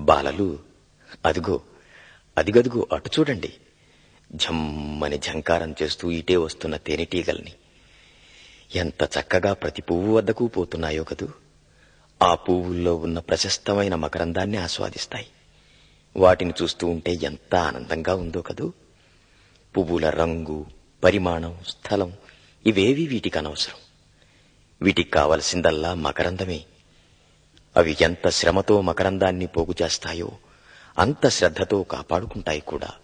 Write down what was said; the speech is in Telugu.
బాలలు అదిగో అదిగదిగో అటు చూడండి ఝమ్మని ఝంకారం చేస్తూ ఇటే వస్తున్న తేనెటీగల్ని ఎంత చక్కగా ప్రతి పువ్వు వద్దకు పోతున్నాయో కదూ ఆ పువ్వుల్లో ఉన్న ప్రశస్తమైన మకరందాన్ని ఆస్వాదిస్తాయి వాటిని చూస్తూ ఉంటే ఎంత ఆనందంగా ఉందో కదూ పువ్వుల రంగు పరిమాణం స్థలం ఇవేవి వీటికి అనవసరం వీటికి కావలసిందల్లా మకరందమే అవి ఎంత శ్రమతో మకరందాన్ని పోగు చేస్తాయో అంత శ్రద్ధతో కాపాడుకుంటాయి కూడా